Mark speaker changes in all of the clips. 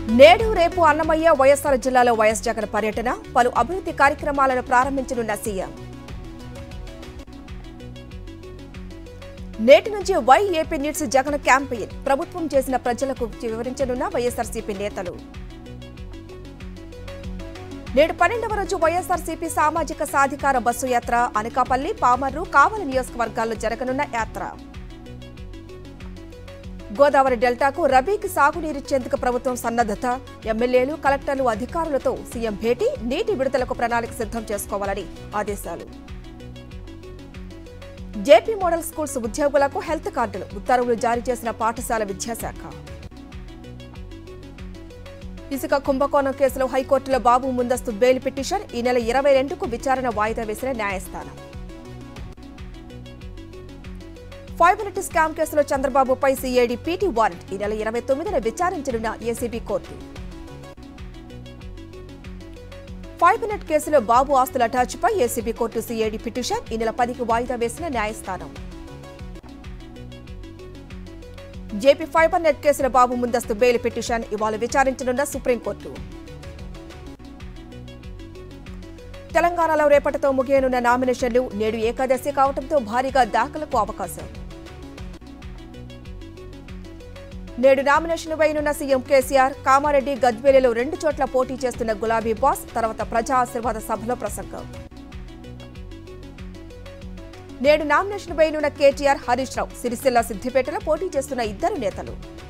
Speaker 1: నేడు రేపు అన్నమయ్య వైఎస్ఆర్ జిల్లాలో వైఎస్ జగన్ పర్యటన పలు అభివృద్ధి కార్యక్రమాలను ప్రారంభించనున్న సీఎం నేటి నుంచి why AP needs Jagan campaign ప్రభుత్వం చేసిన ప్రజలకు వివరించనున్న వైఎస్ఆర్సీపీ నేతలు నేడు పన్నెండవ రోజు వైఎస్ఆర్సీపీ సామాజిక సాధికార బస్సు యాత్ర అనకాపల్లి పామర్రు కావలి నియోజకవర్గాల్లో జరగనున్న యాత్ర గోదావరి డెల్టాకు రబీకి సాగునీరిచ్చేందుకు ప్రభుత్వం సన్నద్ధత ఎమ్మెల్యేలు కలెక్టర్లు అధికారులతో సీఎం భేటీ నీటి విడుదలకు ప్రణాళిక సిద్ధం చేసుకోవాలని ఆదేశాలు జేపీ మోడల్ స్కూల్స్ ఉద్యోగులకు హెల్త్ కార్డులు ఉత్తర్వులు జారీ చేసిన పాఠశాల విద్యాశాఖ ఇసుక కుంభకోణం కేసులో హైకోర్టులో బాబు ముందస్తు బెయిల్ పిటిషన్ ఈ నెల ఇరవై రెండుకు విచారణ వాయిదా వేసిన న్యాయస్థానం ఫైబర్ నెట్ స్కామ్ కేసులో చంద్రబాబుపై సీఐడి పీటీ వారెంట్ ఈ నెల ఇరవై తొమ్మిదిన విచారించనున్న ఏసీబీ కోర్టు ఫైబర్ నెట్ కేసులో బాబు ఆస్తుల అటాచ్పై ఏసీబీ కోర్టు సీఐడి పిటిషన్ ఈ నెల పదికి వాయిదా వేసిన న్యాయస్థానం జేపీ ఫైబర్ నెట్ కేసులో బాబు ముందస్తు బెయిల్ పిటిషన్ ఇవాళ విచారించనున్న సుప్రీంకోర్టు తెలంగాణలో రేపటితో ముగియనున్న నామినేషన్లు నేడు ఏకాదశి కావడంతో భారీగా దాఖలకు అవకాశం నేడు నామినేషన్ వేయనున్న సీఎం కేసీఆర్ కామారెడ్డి గద్వేలిలో రెండు చోట్ల పోటీ చేస్తున్న గులాబీ బాస్ తర్వాత ప్రజా ఆశీర్వాద సభలో ప్రసంగం నేడు నామినేషన్ వేయనున్న కేటీఆర్ హరీష్ రావు సిరిసిల్ల సిద్దిపేటలో పోటీ చేస్తున్న ఇద్దరు నేతలు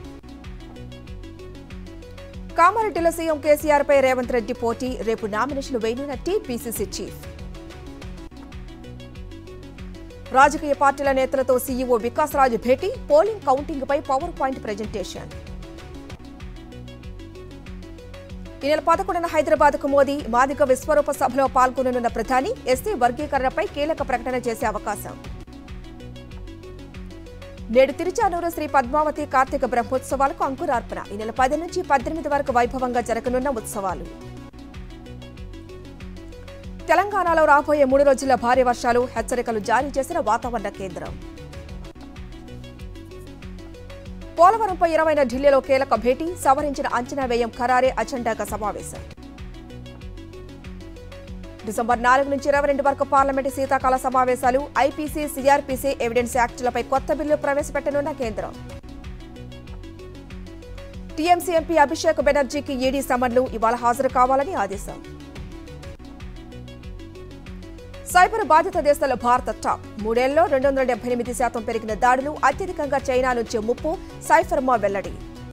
Speaker 1: కామారెడ్డిలో సీఎం కేసీఆర్ పై రేవంత్ రెడ్డి పోటీ రేపు నామినేషన్ వేయనున్న టీపీసీసీ చీఫ్ రాజకీయ పార్టీల నేతలతో సీఈఓ వికాస్ రాజ్ భేటీ పోలింగ్ కౌంటింగ్ పై పవర్ పాయింట్ ప్రజెంటేషన్ ఈ నెల పదకొండున హైదరాబాద్ కు మోదీ మాదిగ విశ్వరూప సభలో పాల్గొననున్న ప్రధాని ఎస్సీ వర్గీకరణపై కీలక ప్రకటన చేసే అవకాశం నేడు తిరుచానూరు శ్రీ పద్మావతి కార్తీక బ్రహ్మోత్సవాలకు అంకురార్పణ ఈ నెల పది నుంచి పద్దెనిమిది వరకు వైభవంగా జరగనున్న ఉత్సవాలు తెలంగాణలో రాబోయే మూడు రోజుల భారీ వర్షాలు హెచ్చరికలు జారీ చేసిన వాతావరణ కేంద్రం పోలవరంపై ఇరవైన ఢిల్లీలో కీలక భేటీ సవరించిన అంచనా వ్యయం ఖరారే అజెండాగా సమావేశం డిసెంబర్ నాలుగు నుంచి ఇరవై రెండు వరకు పార్లమెంటు శీతాకాల సమావేశాలు ఐపీసీ సిఆర్పీసీ ఎవిడెన్స్ యాక్టులపై కొత్త బిల్లు ప్రవేశపెట్టనున్న కేంద్రం టీఎంసీ ఎంపీ అభిషేక్ బెనర్జీకి ఈడీ సమన్లు ఇవాళ హాజరు కావాలని ఆదేశం సైబర్ బాధిత దేశాల్లో భారత టాప్ మూడేళ్లలో రెండు వందల డెబ్బై ఎనిమిది శాతం పెరిగిన దాడులు అత్యధికంగా చైనా నుంచి ముప్పు సైఫర్మా వెల్లడి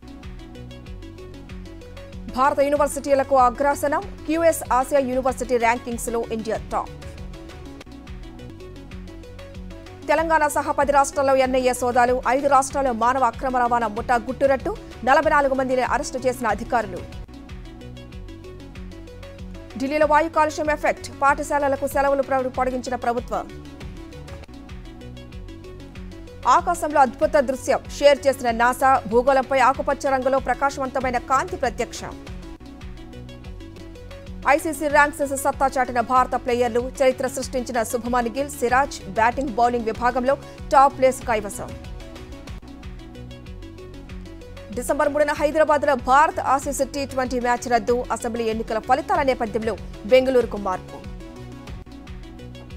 Speaker 1: భారత యూనివర్సిటీలకు అగ్రాసనం క్యూఎస్ ఆసియా యూనివర్సిటీ ర్యాంకింగ్స్ లో ఇండియా టాప్ తెలంగాణ సహా పది రాష్ట్రాల్లో ఎన్ఐఏ సోదాలు ఐదు రాష్ట్రాల్లో మానవ అక్రమ రవాణా ముఠా గుట్టురట్టు నలభై నాలుగు మందిని అరెస్టు చేసిన అధికారులు ఢిల్లీలో వాయు కాలుష్యం ఎఫెక్ట్ పాఠశాలలకు సెలవులు ప్ర- పొడిగించిన ప్రభుత్వం ఆకాశంలో అద్భుత దృశ్యం షేర్ చేసిన నాసా భూగోళంపై ఆకుపచ్చ రంగులో ప్రకాశవంతమైన కాంతి ప్రత్యక్షం ఐసీసీ ర్యాంక్స్ సత్తా చాటిన భారత ప్లేయర్లు చరిత్ర సృష్టించిన శుభమన్ గిల్ సిరాజ్ బ్యాటింగ్ బౌలింగ్ విభాగంలో టాప్ ప్లేస్ కైవసం డిసెంబర్ మూడున హైదరాబాద్ లో Bharat Aussies T twenty match రద్దు అసెంబ్లీ ఎన్నికల ఫలితాల నేపథ్యంలో బెంగళూరుకు మార్పు